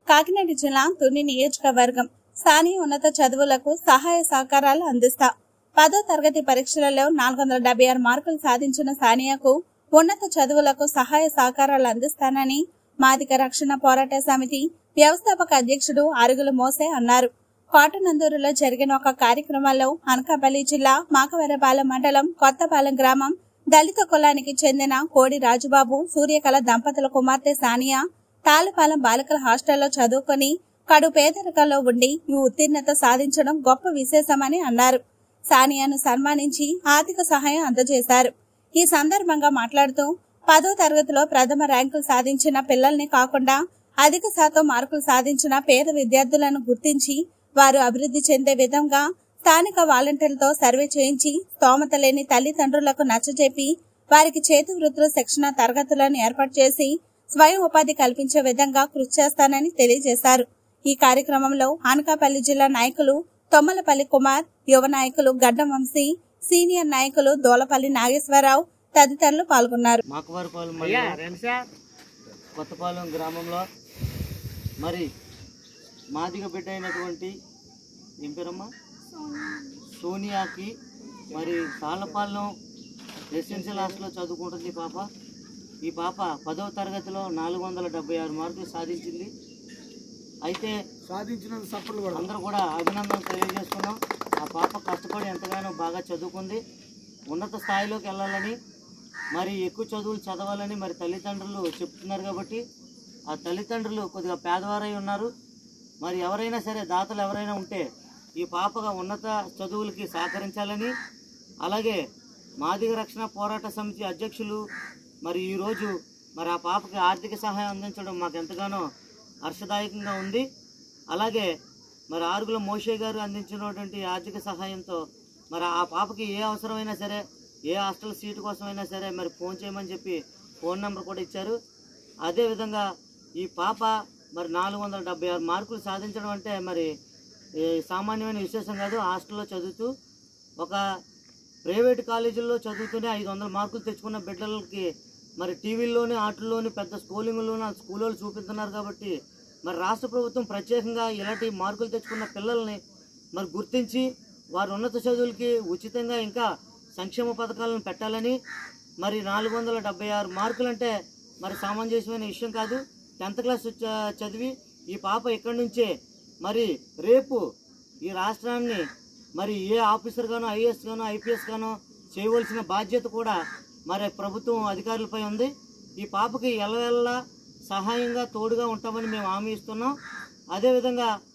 కాకినాడ జిల్లా తుని నియోజకవర్గం స్థానియ ఉన్నత చదువులకు సహాయ సహకారాలు అందిస్తా పదో తరగతి పరీక్షలలో నాలుగు వందల డెబ్బై ఆరు మార్కులు సాధించిన సానియాకు ఉన్నత చదువులకు సహాయ సహకారాలు అందిస్తానని మాదిక రక్షణ పోరాట సమితి వ్యవస్థాపక అధ్యక్షుడు అరుగుల మోసే అన్నారు కోటనందూరులో జరిగిన ఒక కార్యక్రమంలో అనకాపల్లి జిల్లా మాకవరపాలెం మండలం కొత్తపాలెం గ్రామం దళిత కులానికి చెందిన కోడి రాజుబాబు సూర్యకళ దంపతుల కుమార్తె సానియా తాళపాలెం బాలికల హాస్టల్లో చదువుకొని కడు పేదరికంలో ఉండి ఈ ఉత్తీర్ణత సాధించడం గొప్ప విశేషమని అన్నారు సానియాను సన్మానించి ఆర్థిక సహాయం అందజేశారు ఈ సందర్భంగా మాట్లాడుతూ పదో తరగతిలో ప్రథమ ర్యాంకులు సాధించిన పిల్లల్ని కాకుండా అధిక శాతం మార్కులు సాధించిన పేద విద్యార్థులను గుర్తించి వారు అభివృద్ధి చెందే విధంగా స్థానిక వాలంటీర్లతో సర్వే చేయించి స్తోమత లేని తల్లిదండ్రులకు నచ్చజెప్పి వారికి చేతి వృత్తుల శిక్షణ తరగతులను ఏర్పాటు చేసి స్వయం ఉపాధి కల్పించే విధంగా కృషి చేస్తానని తెలియజేశారు ఈ కార్యక్రమంలో అనకాపల్లి జిల్లా నాయకులు తొమ్మలపల్లి కుమార్ యువ నాయకులు గడ్డం వంశీ సీనియర్ నాయకులు దోలపల్లి నాగేశ్వరరావు తదితరులు పాల్గొన్నారు మాకవారిపాలెం మండలం కొత్తపాలెం గ్రామంలో మరి మాదిగ బిడ్డ అయినటువంటి ఏం పేరమ్మా సోనియాకి మరి తాళ్ళపాలెం రెసిడెన్షియల్ హాస్టల్లో చదువుకుంటుంది ఈ పాప ఈ పాప పదవ తరగతిలో నాలుగు వందల డెబ్బై ఆరు మార్కులు సాధించింది అయితే సాధించినంత సఫలు కూడా అందరూ కూడా అభినందనలు తెలియజేసుకున్నాం ఆ పాప కష్టపడి ఎంతగానో బాగా చదువుకుంది ఉన్నత స్థాయిలోకి వెళ్ళాలని మరి ఎక్కువ చదువులు చదవాలని మరి తల్లిదండ్రులు చెప్తున్నారు కాబట్టి ఆ తల్లిదండ్రులు కొద్దిగా పేదవారై ఉన్నారు మరి ఎవరైనా సరే దాతలు ఎవరైనా ఉంటే ఈ పాపగా ఉన్నత చదువులకి సహకరించాలని అలాగే మాదిగ రక్షణ పోరాట సమితి అధ్యక్షులు మరి ఈరోజు మరి ఆ పాపకి ఆర్థిక సహాయం అందించడం మాకు ఎంతగానో హర్షదాయకంగా ఉంది అలాగే మరి ఆరుగుల మోషే గారు అందించినటువంటి ఆర్థిక సహాయంతో మరి ఆ పాపకి ఏ అవసరమైనా సరే ఏ హాస్టల్ సీటు కోసమైనా సరే మరి ఫోన్ చేయమని చెప్పి ఫోన్ నెంబర్ కూడా ఇచ్చారు అదేవిధంగా ఈ పాప మరి నాలుగు వందల డెబ్బై ఆరు మార్కులు సాధించడం అంటే మరి ఏ సామాన్యమైన విశేషం కాదు హాస్టల్లో చదువుతూ ఒక ప్రైవేట్ కాలేజీల్లో చదువుతూనే ఐదు వందల మార్కులు తెచ్చుకున్న బిడ్డలకి మరి టీవీల్లోని ఆటల్లోని పెద్ద స్కూలింగ్లోని ఆ స్కూల్ వాళ్ళు చూపిస్తున్నారు కాబట్టి మరి రాష్ట్ర ప్రభుత్వం ప్రత్యేకంగా ఇలాంటి మార్కులు తెచ్చుకున్న పిల్లల్ని మరి గుర్తించి వారి ఉన్నత చదువులకి ఉచితంగా ఇంకా సంక్షేమ పథకాలను పెట్టాలని మరి నాలుగు వందల డెబ్బై ఆరు మార్కులు అంటే మరి సామంజస్యమైన విషయం కాదు టెన్త్ క్లాస్ చ- చదివి ఈ పాప ఇక్కడి నుంచే మరి రేపు ఈ రాష్ట్రాన్ని మరి ఏ ఆఫీసర్ గానో ఐఏఎస్ గానో ఐపీఎస్ గానో చేయవలసిన బాధ్యత కూడా మరి ప్రభుత్వం అధికారులపై ఉంది ఈ పాపకి ఎల్లవెల్లా సహాయంగా తోడుగా ఉంటామని మేము హామీ ఇస్తున్నాం అదేవిధంగా